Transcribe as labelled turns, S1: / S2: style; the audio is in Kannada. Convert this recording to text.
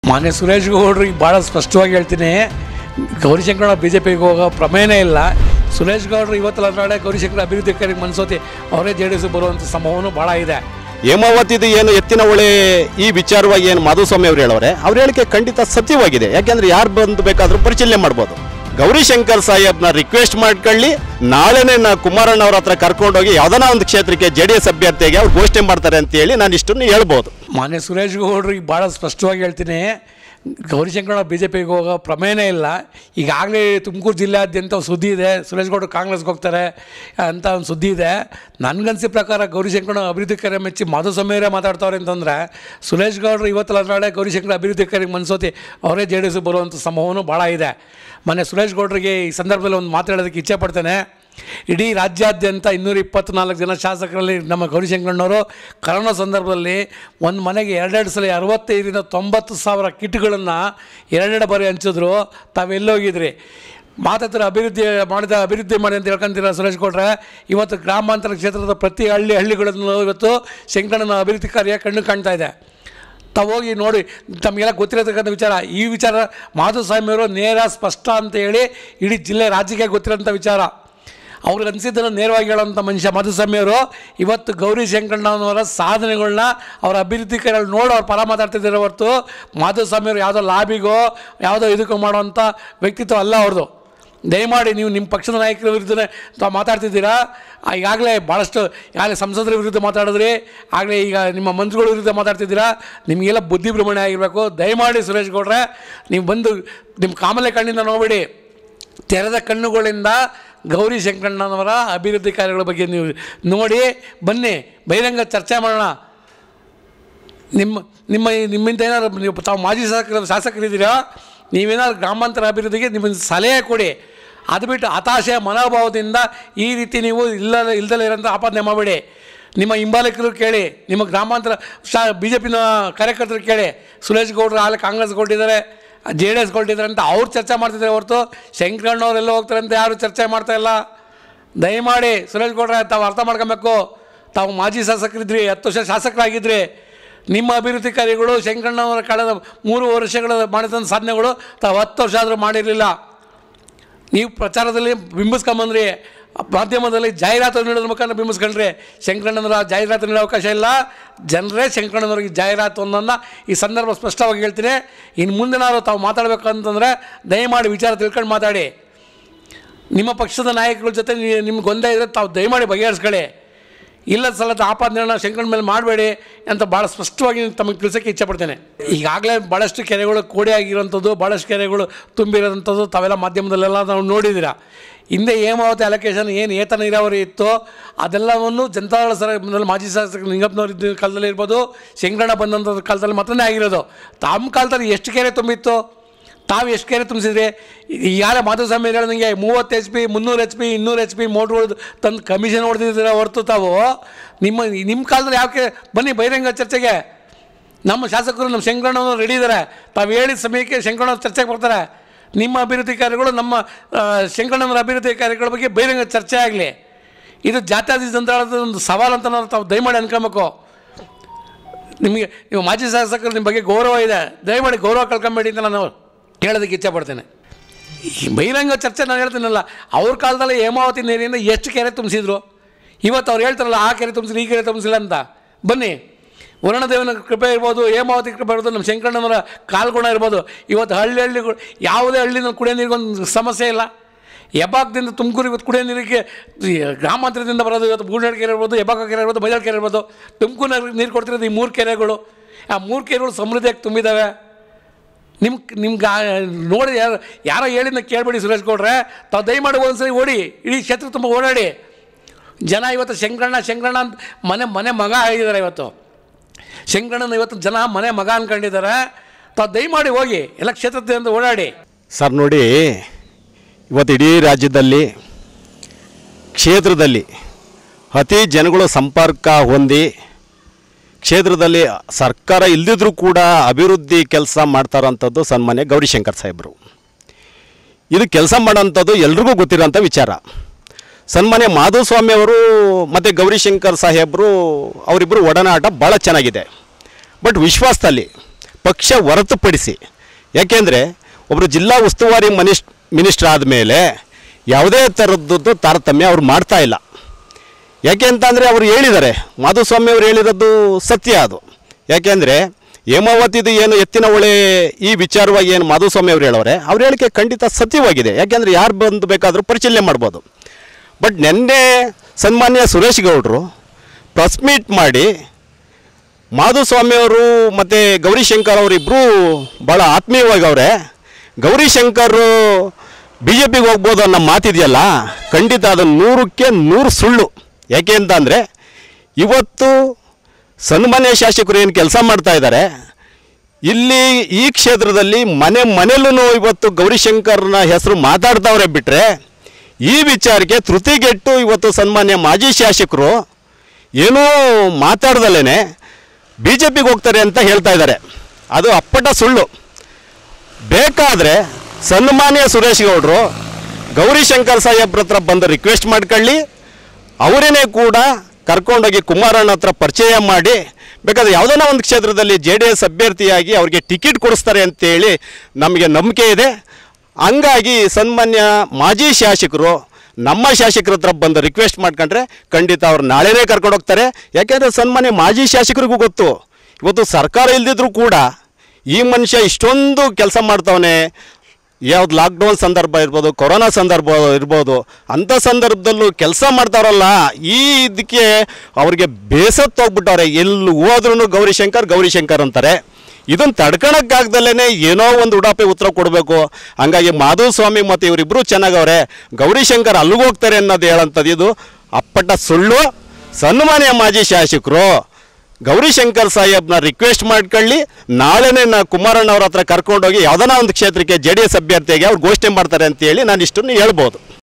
S1: ಮಾನ್ಯ ಸುರೇಶ್ ಗೌಡ್ರಿಗೆ ಭಾಳ ಸ್ಪಷ್ಟವಾಗಿ ಹೇಳ್ತೀನಿ ಗೌರಿಶಂಕರ ಬಿ ಜೆ ಪಿಗೆ ಹೋಗೋ ಪ್ರಮೇಯನೇ ಇಲ್ಲ ಸುರೇಶ್ ಗೌಡ್ರು ಇವತ್ತಲ್ಲ ನಾಳೆ ಗೌರಿಶಂಕರ ಅಭಿವೃದ್ಧಿ ಕಾರ್ಯಕ್ಕೆ ಮನಸೋತಿ ಅವರೇ ಜೆ ಡಿ ಎಸ್ ಬರುವಂಥ ಸಂಭವನೂ ಭಾಳ ಇದೆ
S2: ಹೇಮಾವತಿದು ಏನು ಎತ್ತಿನ ಹೊಳೆ ಈ ವಿಚಾರವಾಗಿ ಏನು ಮಾಧುಸ್ವಾಮಿ ಅವರು ಹೇಳೋರೆ ಅವ್ರ ಹೇಳಿಕೆ ಖಂಡಿತ ಸತ್ಯವಾಗಿದೆ ಯಾಕೆಂದ್ರೆ ಯಾರು ಬಂದು ಬೇಕಾದ್ರೂ ಪರಿಶೀಲನೆ ಮಾಡ್ಬೋದು ಗೌರಿಶಂಕರ್ ಸಾಹೇಬ್ನ ರಿಕ್ವೆಸ್ಟ್ ಮಾಡ್ಕೊಳ್ಳಿ ನಾಳೆನೇ ನಾ ಕುಮಾರಣ್ಣ ಅವ್ರ ಹತ್ರ ಕರ್ಕೊಂಡೋಗಿ ಯಾವ್ದಾನ ಒಂದು ಕ್ಷೇತ್ರಕ್ಕೆ ಜೆ ಡಿ ಎಸ್ ಅಭ್ಯರ್ಥಿಗೆ ಅವ್ರು ಘೋಷಣೆ ಮಾಡ್ತಾರೆ ಅಂತ ಹೇಳಿ ನಾನು ಇಷ್ಟನ್ನು ಹೇಳ್ಬೋದು
S1: ಮಾನ್ಯ ಸುರೇಶ್ ಗೌಡ್ರಿಗೆ ಭಾಳ ಸ್ಪಷ್ಟವಾಗಿ ಹೇಳ್ತೀನಿ ಗೌರಿಶಂಕರ ಬಿ ಜೆ ಪಿಗೆ ಹೋಗೋ ಪ್ರಮೇಯನೇ ಇಲ್ಲ ಈಗಾಗಲೇ ತುಮಕೂರು ಜಿಲ್ಲೆಯಾದ್ಯಂತ ಒಂದು ಸುದ್ದಿ ಇದೆ ಸುರೇಶ್ ಗೌಡರು ಕಾಂಗ್ರೆಸ್ಗೆ ಹೋಗ್ತಾರೆ ಅಂತ ಒಂದು ಸುದ್ದಿ ಇದೆ ನನಗನ್ಸಿ ಪ್ರಕಾರ ಗೌರಿಶಂಕರ ಅಭಿವೃದ್ಧಿ ಕಾರ್ಯ ಮೆಚ್ಚಿ ಮಾಧುಸ್ವಾಮಿಯವರೇ ಮಾತಾಡ್ತಾವ್ರೆ ಅಂತಂದರೆ ಸುರೇಶ್ ಗೌಡರು ಇವತ್ತಲ್ಲ ನಾಳೆ ಗೌರಿಶಂಕರ ಅಭಿವೃದ್ಧಿ ಕಾರ್ಯಕ್ಕೆ ಮನಸೋತಿ ಅವರೇ ಜೆ ಡಿ ಎಸ್ ಬರುವಂಥ ಸಂಭವನೂ ಭಾಳ ಇದೆ ಮೊನ್ನೆ ಸುರೇಶ್ ಗೌಡರಿಗೆ ಈ ಸಂದರ್ಭದಲ್ಲಿ ಒಂದು ಮಾತಾಡೋದಕ್ಕೆ ಇಚ್ಛೆ ಪಡ್ತೇನೆ ಇಡೀ ರಾಜ್ಯಾದ್ಯಂತ ಇನ್ನೂರ ಇಪ್ಪತ್ತ್ನಾಲ್ಕು ಜನ ಶಾಸಕರಲ್ಲಿ ನಮ್ಮ ಗೌರಿಶಂಕರಣ್ಣವರು ಕರೋನಾ ಸಂದರ್ಭದಲ್ಲಿ ಒಂದು ಮನೆಗೆ ಎರಡೆರಡು ಸಲ ಅರವತ್ತೈದರಿಂದ ತೊಂಬತ್ತು ಸಾವಿರ ಕಿಟ್ಗಳನ್ನು ಎರಡೆರಡು ಬಾರಿ ಹಂಚಿದ್ರು ತಾವೆಲ್ಲೋಗಿದ್ರಿ ಮಾತಾಡ್ತಾರೆ ಅಭಿವೃದ್ಧಿ ಮಾಡಿದ ಅಭಿವೃದ್ಧಿ ಮಾಡಿ ಅಂತ ಹೇಳ್ಕೊಂತೀರ ಸುರೇಶ್ ಗೌಡ್ರೆ ಇವತ್ತು ಗ್ರಾಮಾಂತರ ಕ್ಷೇತ್ರದ ಪ್ರತಿ ಹಳ್ಳಿ ಹಳ್ಳಿಗಳನ್ನು ಇವತ್ತು ಶಂಕರಣ್ಣನ ಅಭಿವೃದ್ಧಿ ಕಾರ್ಯ ಕಣ್ಣು ಕಾಣ್ತಾ ಇದೆ ತಾವು ಹೋಗಿ ನೋಡಿ ತಮಗೆಲ್ಲ ಗೊತ್ತಿರತಕ್ಕಂಥ ವಿಚಾರ ಈ ವಿಚಾರ ಮಾಧುಸ್ವಾಮಿಯವರು ನೇರ ಸ್ಪಷ್ಟ ಅಂತ ಹೇಳಿ ಇಡೀ ಜಿಲ್ಲೆ ರಾಜ್ಯಕ್ಕೆ ಗೊತ್ತಿರೋಂಥ ವಿಚಾರ ಅವ್ರಿಗೆ ಅನಿಸಿದ್ದನ್ನು ನೇರವಾಗಿ ಹೇಳೋಂಥ ಮನುಷ್ಯ ಮಾಧುಸ್ವಾಮಿಯವರು ಇವತ್ತು ಗೌರಿ ಶಂಕರಣ್ಣನವರ ಸಾಧನೆಗಳನ್ನ ಅವರ ಅಭಿವೃದ್ಧಿ ಕಾರ್ಯಗಳು ನೋಡಿ ಅವ್ರು ಪರ ಮಾತಾಡ್ತಿದ್ದಾರೆ ಹೊರತು ಮಾಧುಸ್ವಾಮಿಯವರು ಯಾವುದೋ ಲಾಬಿಗೋ ಯಾವುದೋ ಇದಕ್ಕೋ ಮಾಡೋವಂಥ ವ್ಯಕ್ತಿತ್ವ ಅಲ್ಲ ಅವ್ರದ್ದು ದಯಮಾಡಿ ನೀವು ನಿಮ್ಮ ಪಕ್ಷದ ನಾಯಕರ ವಿರುದ್ಧನೇ ತಾವು ಮಾತಾಡ್ತಿದ್ದೀರಾ ಆ, ಈಗಾಗಲೇ ಭಾಳಷ್ಟು ಈಗಾಗಲೇ ಸಂಸದರ ವಿರುದ್ಧ ಮಾತಾಡಿದ್ರಿ ಆಗಲೇ ಈಗ ನಿಮ್ಮ ಮಂತ್ರಿಗಳ ವಿರುದ್ಧ ಮಾತಾಡ್ತಿದ್ದೀರಾ ನಿಮಗೆಲ್ಲ ಬುದ್ಧಿ ಭ್ರಮಣೆ ಆಗಿರಬೇಕು ದಯಮಾಡಿ ಸುರೇಶ್ ಗೌಡ್ರೆ ನೀವು ಬಂದು ನಿಮ್ಮ ಕಾಮಲೆ ಕಣ್ಣಿಂದ ನೋಡಬೇಡಿ ತೆರೆದ ಕಣ್ಣುಗಳಿಂದ ಗೌರಿ ಶಂಕರಣ್ಣನವರ ಅಭಿವೃದ್ಧಿ ಕಾರ್ಯಗಳ ಬಗ್ಗೆ ನೀವು ನೋಡಿ ಬನ್ನಿ ಬಹಿರಂಗ ಚರ್ಚೆ ಮಾಡೋಣ ನಿಮ್ಮ ನಿಮ್ಮ ನಿಮ್ಮಿಂದ ಏನಾದ್ರು ನೀವು ತಾವು ಮಾಜಿ ಶಾಸಕರು ಶಾಸಕರಿದ್ದೀರಾ ನೀವೇನಾದ್ರು ಗ್ರಾಮಾಂತರ ಅಭಿವೃದ್ಧಿಗೆ ನಿಮ್ಮ ಸಲಹೆ ಕೊಡಿ ಅದು ಬಿಟ್ಟು ಹತಾಶೆ ಮನೋಭಾವದಿಂದ ಈ ರೀತಿ ನೀವು ಇಲ್ಲ ಇಲ್ದಲೇ ಇರೋಂಥ ಆಪಾದನೆ ಮಾಡಬೇಡಿ ನಿಮ್ಮ ಹಿಂಬಾಲಕರು ಕೇಳಿ ನಿಮ್ಮ ಗ್ರಾಮಾಂತರ ಶಾ ಬಿ ಜೆ ಪಿನ ಕಾರ್ಯಕರ್ತರು ಕೇಳಿ ಸುರೇಶ್ ಗೌಡ್ರು ಆಲೆ ಕಾಂಗ್ರೆಸ್ ಕೊಟ್ಟಿದ್ದಾರೆ ಜೆ ಡಿ ಎಸ್ ಕೊಟ್ಟಿದ್ದಾರೆ ಅಂತ ಅವ್ರು ಚರ್ಚೆ ಮಾಡ್ತಿದ್ದಾರೆ ಹೊರತು ಶಂಕರಣ್ಣವ್ರೆಲ್ಲ ಹೋಗ್ತಾರೆ ಅಂತ ಯಾರು ಚರ್ಚೆ ಮಾಡ್ತಾ ಇಲ್ಲ ದಯಮಾಡಿ ಸುರೇಶ್ ಗೌಡ್ರೆ ತಾವು ಅರ್ಥ ಮಾಡ್ಕೊಬೇಕು ತಾವು ಮಾಜಿ ಶಾಸಕರಿದ್ರಿ ಹತ್ತು ವರ್ಷ ಶಾಸಕರಾಗಿದ್ರಿ ನಿಮ್ಮ ಅಭಿವೃದ್ಧಿ ಕಾರ್ಯಗಳು ಶಂಕರಣ್ಣವರ ಕಳೆದ ಮೂರು ವರ್ಷಗಳ ಮಾಡಿದಂಥ ಸಾಧನೆಗಳು ತಾವು ಹತ್ತು ವರ್ಷ ಆದರೂ ಮಾಡಿರಲಿಲ್ಲ ನೀವು ಪ್ರಚಾರದಲ್ಲಿ ಬಿಂಬಿಸ್ಕೊಂಬಂದ್ರಿ ಮಾಧ್ಯಮದಲ್ಲಿ ಜಾಹೀರಾತು ನೀಡೋದ್ರ ಮುಖಾಂತರ ಬಿಂಬಿಸ್ಕೊಂಡ್ರಿ ಶಂಕರಣ್ಣನವರ ಜಾಹೀರಾತು ನೀಡೋ ಅವಕಾಶ ಇಲ್ಲ ಜನರೇ ಶಂಕರಣ್ಣನವ್ರಿಗೆ ಜಾಹೀರಾತು ಅನ್ನೋದನ್ನ ಈ ಸಂದರ್ಭ ಸ್ಪಷ್ಟವಾಗಿ ಹೇಳ್ತೀನಿ ಇನ್ನು ಮುಂದಿನಾದ್ರು ತಾವು ಮಾತಾಡಬೇಕು ಅಂತಂದರೆ ದಯಮಾಡಿ ವಿಚಾರ ತಿಳ್ಕೊಂಡು ಮಾತಾಡಿ ನಿಮ್ಮ ಪಕ್ಷದ ನಾಯಕರ ಜೊತೆ ನೀ- ನಿಮ್ಗೆ ಗೊಂದಲ ಇದ್ದರೆ ತಾವು ದಯಮಾಡಿ ಬಗೆಹರಿಸ್ಕೊಳ್ಳಿ ಇಲ್ಲದ ಸಲದ ಆಪಾದನೆಗಳನ್ನ ಶಂಕರನ ಮೇಲೆ ಮಾಡಬೇಡಿ ಅಂತ ಭಾಳ ಸ್ಪಷ್ಟವಾಗಿ ತಮಗೆ ತಿಳಿಸೋಕ್ಕೆ ಇಚ್ಛೆಪಡ್ತೇನೆ ಈಗಾಗಲೇ ಭಾಳಷ್ಟು ಕೆರೆಗಳು ಕೋಡಿ ಆಗಿರೋಂಥದ್ದು ಭಾಳಷ್ಟು ಕೆರೆಗಳು ತುಂಬಿರೋಂಥದ್ದು ತಾವೆಲ್ಲ ಮಾಧ್ಯಮದಲ್ಲೆಲ್ಲ ನಾವು ನೋಡಿದ್ದೀರಾ ಹಿಂದೆ ಹೇಮಾವತಿ ಅಲೋಕೇಶನ್ ಏನು ಏತ ನೀರಾವರಿ ಇತ್ತು ಅದೆಲ್ಲವನ್ನು ಜನತಾದಳ ಸರ ಮಾಜಿ ಶಾಸಕ ನಿಂಗಪ್ಪನವ್ರ ಇದ್ದ ಕಾಲದಲ್ಲಿ ಇರ್ಬೋದು ಶಂಕರಣ್ಣ ಬಂದಂಥ ಕಾಲದಲ್ಲಿ ಮಾತ್ರನೇ ಆಗಿರೋದು ತಮ್ಮ ಕಾಲದಲ್ಲಿ ಎಷ್ಟು ಕೆರೆ ತುಂಬಿತ್ತು ತಾವು ಎಷ್ಟು ಕೆರೆ ತುಂಬಿಸಿದ್ರಿ ಈಗಾಗಲೇ ಮಾಧುಸ್ವಾಮಿ ಹೇಳ್ದಂಗೆ ಮೂವತ್ತು ಎಚ್ ಪಿ ಮುನ್ನೂರು ಎಚ್ ಪಿ ಇನ್ನೂರು ಎಚ್ ಪಿ ಮೋಟ್ರ್ ತಂದು ಕಮಿಷನ್ ಹೊಡೆದಿದ್ದೀರ ಹೊರತು ತಾವು ನಿಮ್ಮ ನಿಮ್ಮ ಕಾಲದಲ್ಲಿ ಯಾವ ಕೆ ಬನ್ನಿ ಬಹಿರಂಗ ಚರ್ಚೆಗೆ ನಮ್ಮ ಶಾಸಕರು ನಮ್ಮ ಶಂಕರಣ್ಣವರು ರೆಡಿ ಇದ್ದಾರೆ ತಾವು ಹೇಳಿದ ಸಮಯಕ್ಕೆ ಶಂಕರಣ್ಣವ್ರು ಚರ್ಚೆಗೆ ಬರ್ತಾರೆ ನಿಮ್ಮ ಅಭಿವೃದ್ಧಿ ಕಾರ್ಯಗಳು ನಮ್ಮ ಆ, ಶಂಕರಣ್ಣವರ ಅಭಿವೃದ್ಧಿ ಕಾರ್ಯಗಳ ಬಗ್ಗೆ ಬಹಿರಂಗ ಚರ್ಚೆ ಆಗಲಿ ಇದು ಜಾತ್ಯಾದಿ ಜನತಾಳದ ಒಂದು ಸವಾಲು ಅಂತ ನಾವು ತಾವು ದಯಮಾಡಿ ಅನ್ಕೊಬೇಕು ನಿಮಗೆ ನೀವು ಮಾಜಿ ಶಾಸಕರು ನಿಮ್ಮ ಬಗ್ಗೆ ಗೌರವ ಇದೆ ದಯಮಾಡಿ ಗೌರವ ಕಳ್ಕೊಂಬೇಡಿ ಅಂತ ನಾನು ಹೇಳೋದಕ್ಕೆ ಇಚ್ಛೆ ಪಡ್ತೇನೆ ಈ ಬಹಿರಂಗ ಚರ್ಚೆ ನಾನು ಹೇಳ್ತೀನಲ್ಲ ಅವ್ರ ಕಾಲದಲ್ಲಿ ಹೇಮಾವತಿ ನೀರಿನಿಂದ ಎಷ್ಟು ಕೆರೆ ತುಂಬಿಸಿದ್ರು ಇವತ್ತು ಅವ್ರು ಹೇಳ್ತಾರಲ್ಲ ಆ ಕೆರೆ ತುಂಬಿಸಿಲ್ಲ ಈ ಕೆರೆ ತುಂಬಿಸಿಲ್ಲ ಅಂತ ಬನ್ನಿ ವರುಣದೇವನ ಕೃಪೆ ಇರ್ಬೋದು ಹೇಮಾವತಿ ಕೃಪೆ ಇರ್ಬೋದು ನಮ್ಮ ಶಂಕರಣ್ಣವರ ಕಾಲ್ಗುಣ ಇರ್ಬೋದು ಇವತ್ತು ಹಳ್ಳಿ ಹಳ್ಳಿಗಳು ಯಾವುದೇ ಹಳ್ಳಿನಲ್ಲಿ ಕುಡಿಯೋ ನೀರಿಗೊಂದು ಸಮಸ್ಯೆ ಇಲ್ಲ ಹೆಬ್ಬಾಕದಿಂದ ತುಮಕೂರು ಇವತ್ತು ಕುಡಿಯೋ ನೀರಿಗೆ ಈ ಗ್ರಾಮಾಂತರದಿಂದ ಬರೋದು ಇವತ್ತು ಬೂಡ್ನಾಡ್ ಕೆರೆ ಇರ್ಬೋದು ಹೆಬ್ಬಾಕ ಕೆರೆ ಇರ್ಬೋದು ಬೈದಾಳ್ ಕೆರೆ ಇರ್ಬೋದು ತುಮಕೂರು ನೀರು ಕೊಡ್ತಿರೋದು ಈ ಮೂರು ಕೆರೆಗಳು ಆ ಮೂರು ಕೆರೆಗಳು ಸಮೃದ್ಧಿಯಾಗಿ ತುಂಬಿದ್ದಾವೆ ನಿಮ್ಮ ನಿಮ್ಗೆ ನೋಡಿ ಯಾರು ಯಾರೋ ಹೇಳಿದ್ನ ಕೇಳಬೇಡಿ ಸುರೇಶ್ ಗೌಡ್ರೆ ತಾವು ದಯಮಾಡಿ ಒಂದ್ಸರಿ ಓಡಿ ಇಡೀ ಕ್ಷೇತ್ರ ತುಂಬ ಓಡಾಡಿ ಜನ ಇವತ್ತು ಶಂಕರಣ್ಣ ಶಂಕರಣ್ಣ ಅಂತ ಮನೆ ಮನೆ ಮಗ ಆಗಿದ್ದಾರೆ ಇವತ್ತು ಶಂಕರಣ್ಣನ ಇವತ್ತು ಜನ ಮನೆ ಮಗ ಅನ್ಕೊಂಡಿದ್ದಾರೆ ತಾವು ದಯಮಾಡಿ ಹೋಗಿ ಎಲ್ಲ ಕ್ಷೇತ್ರದಿಂದ ಓಡಾಡಿ
S2: ಸರ್ ನೋಡಿ ಇವತ್ತು ಇಡೀ ರಾಜ್ಯದಲ್ಲಿ ಕ್ಷೇತ್ರದಲ್ಲಿ ಅತಿ ಜನಗಳು ಸಂಪರ್ಕ ಹೊಂದಿ ಕ್ಷೇತ್ರದಲ್ಲಿ ಸರ್ಕಾರ ಇಲ್ಲದಿದ್ರೂ ಕೂಡ ಅಭಿವೃದ್ಧಿ ಕೆಲಸ ಮಾಡ್ತಾರಂಥದ್ದು ಸನ್ಮಾನ್ಯ ಗೌರಿಶಂಕರ್ ಸಾಹೇಬರು ಇದು ಕೆಲಸ ಮಾಡೋಂಥದ್ದು ಎಲ್ರಿಗೂ ಗೊತ್ತಿರೋಂಥ ವಿಚಾರ ಸನ್ಮಾನ್ಯ ಮಾಧುಸ್ವಾಮಿ ಅವರು ಮತ್ತು ಗೌರಿಶಂಕರ್ ಸಾಹೇಬರು ಅವರಿಬ್ಬರು ಒಡನಾಟ ಭಾಳ ಚೆನ್ನಾಗಿದೆ ಬಟ್ ವಿಶ್ವಾಸದಲ್ಲಿ ಪಕ್ಷ ಹೊರತುಪಡಿಸಿ ಯಾಕೆಂದರೆ ಒಬ್ಬರು ಜಿಲ್ಲಾ ಉಸ್ತುವಾರಿ ಮನಿಸ್ ಮಿನಿಸ್ಟ್ರ್ ಆದಮೇಲೆ ಯಾವುದೇ ಥರದ್ದು ತಾರತಮ್ಯ ಅವ್ರು ಮಾಡ್ತಾ ಇಲ್ಲ ಯಾಕೆ ಅಂತಂದರೆ ಅವರು ಹೇಳಿದ್ದಾರೆ ಮಾಧುಸ್ವಾಮಿ ಅವರು ಹೇಳಿರೋದು ಸತ್ಯ ಅದು ಯಾಕೆಂದರೆ ಹೇಮಾವತಿದು ಏನು ಎತ್ತಿನ ಹೊಳೆ ಈ ವಿಚಾರವಾಗಿ ಏನು ಮಾಧುಸ್ವಾಮಿ ಅವರು ಹೇಳೋರೆ ಅವ್ರ ಹೇಳಿಕೆ ಖಂಡಿತ ಸತ್ಯವಾಗಿದೆ ಯಾಕೆಂದರೆ ಯಾರು ಬಂದು ಬೇಕಾದರೂ ಪರಿಶೀಲನೆ ಮಾಡ್ಬೋದು ಬಟ್ ನಿನ್ನೆ ಸನ್ಮಾನ್ಯ ಸುರೇಶ್ ಗೌಡರು ಪ್ರೆಸ್ ಮೀಟ್ ಮಾಡಿ ಮಾಧುಸ್ವಾಮಿ ಅವರು ಮತ್ತು ಗೌರಿಶಂಕರ್ ಅವರಿಬ್ಬರು ಭಾಳ ಆತ್ಮೀಯವಾಗಿ ಅವರೆ ಗೌರಿಶಂಕರ್ ಬಿ ಜೆ ಪಿಗೆ ಹೋಗ್ಬೋದು ಅನ್ನೋ ಮಾತಿದೆಯಲ್ಲ ಖಂಡಿತ ಅದು ನೂರಕ್ಕೆ ನೂರು ಸುಳ್ಳು ಯಾಕೆ ಅಂತ ಅಂದರೆ ಇವತ್ತು ಸನ್ಮಾನ್ಯ ಶಾಸಕರು ಏನು ಕೆಲಸ ಮಾಡ್ತಾ ಇದ್ದಾರೆ ಇಲ್ಲಿ ಈ ಕ್ಷೇತ್ರದಲ್ಲಿ ಮನೆ ಮನೆಯಲ್ಲೂ ಇವತ್ತು ಗೌರಿಶಂಕರ್ನ ಹೆಸರು ಮಾತಾಡ್ತಾವ್ರೆ ಬಿಟ್ಟರೆ ಈ ವಿಚಾರಕ್ಕೆ ಧೃತಿಗೆಟ್ಟು ಇವತ್ತು ಸನ್ಮಾನ್ಯ ಮಾಜಿ ಶಾಸಕರು ಏನೂ ಮಾತಾಡ್ದಲೇ ಬಿ ಜೆ ಪಿಗೆ ಹೋಗ್ತಾರೆ ಅಂತ ಹೇಳ್ತಾ ಇದ್ದಾರೆ ಅದು ಅಪ್ಪಟ ಸುಳ್ಳು ಬೇಕಾದರೆ ಸನ್ಮಾನ್ಯ ಸುರೇಶ್ ಗೌಡರು ಗೌರಿಶಂಕರ್ ಸಾಹೇಬ್ರ ಹತ್ರ ಬಂದು ರಿಕ್ವೆಸ್ಟ್ ಮಾಡ್ಕೊಳ್ಳಿ ಅವರೇನೇ ಕೂಡ ಕರ್ಕೊಂಡೋಗಿ ಕುಮಾರಣ್ಣ ಹತ್ರ ಪರಿಚಯ ಮಾಡಿ ಬೇಕಾದ್ರೆ ಯಾವುದೋ ಒಂದು ಕ್ಷೇತ್ರದಲ್ಲಿ ಜೆ ಡಿ ಎಸ್ ಅಭ್ಯರ್ಥಿಯಾಗಿ ಅವ್ರಿಗೆ ಟಿಕೆಟ್ ಕೊಡಿಸ್ತಾರೆ ಅಂತೇಳಿ ನಮಗೆ ನಂಬಿಕೆ ಇದೆ ಹಂಗಾಗಿ ಸನ್ಮಾನ್ಯ ಮಾಜಿ ಶಾಸಕರು ನಮ್ಮ ಶಾಸಕರ ಹತ್ರ ಬಂದು ರಿಕ್ವೆಸ್ಟ್ ಮಾಡ್ಕೊಂಡ್ರೆ ಖಂಡಿತ ಅವ್ರು ನಾಳೆನೇ ಕರ್ಕೊಂಡು ಹೋಗ್ತಾರೆ ಯಾಕೆಂದರೆ ಸನ್ಮಾನ್ಯ ಮಾಜಿ ಶಾಸಕರಿಗೂ ಗೊತ್ತು ಇವತ್ತು ಸರ್ಕಾರ ಇಲ್ದಿದ್ರೂ ಕೂಡ ಈ ಮನುಷ್ಯ ಇಷ್ಟೊಂದು ಕೆಲಸ ಮಾಡ್ತಾವನೆ ಯಾವ್ದು ಲಾಕ್ಡೌನ್ ಸಂದರ್ಭ ಇರ್ಬೋದು ಕೊರೋನಾ ಸಂದರ್ಭ ಇರ್ಬೋದು ಅಂಥ ಸಂದರ್ಭದಲ್ಲೂ ಕೆಲಸ ಮಾಡ್ತಾರಲ್ಲ ಈ ಇದಕ್ಕೆ ಅವ್ರಿಗೆ ಬೇಸತ್ತು ಹೋಗ್ಬಿಟ್ಟವ್ರೆ ಎಲ್ಲಿ ಹೋದ್ರೂ ಗೌರಿಶಂಕರ್ ಗೌರಿಶಂಕರ್ ಅಂತಾರೆ ಇದನ್ನು ತಡ್ಕೊಳಕ್ಕಾಗ್ದಲೇ ಏನೋ ಒಂದು ಉಡಾಪೆ ಉತ್ತರ ಕೊಡಬೇಕು ಹಂಗಾಗಿ ಮಾಧುಸ್ವಾಮಿ ಮತ್ತು ಇವರಿಬ್ಬರು ಚೆನ್ನಾಗವ್ರೆ ಗೌರಿಶಂಕರ್ ಅಲ್ಲಿಗೆ ಹೋಗ್ತಾರೆ ಅನ್ನೋದು ಹೇಳೋಂಥದ್ದು ಇದು ಅಪ್ಪಟ ಸುಳ್ಳು ಸನ್ಮಾನ್ಯ ಮಾಜಿ ಶಾಸಕರು ಗೌರಿಶಂಕರ್ ಸಾಹೇಬ್ನ ರಿಕ್ವೆಸ್ಟ್ ಮಾಡ್ಕೊಳ್ಳಿ ನಾಳೆನೇ ನಾ ಕುಮಾರಣ್ಣ ಅವ್ರ ಹತ್ರ ಕರ್ಕೊಂಡೋಗಿ ಯಾವ್ದಾನ ಒಂದು ಕ್ಷೇತ್ರಕ್ಕೆ ಜೆ ಡಿ ಎಸ್ ಅಭ್ಯರ್ಥಿಯಾಗಿ ಅವ್ರು ಘೋಷಣೆ ಮಾಡ್ತಾರೆ ಅಂತೇಳಿ ನಾನು ಇಷ್ಟನ್ನು ಹೇಳ್ಬೋದು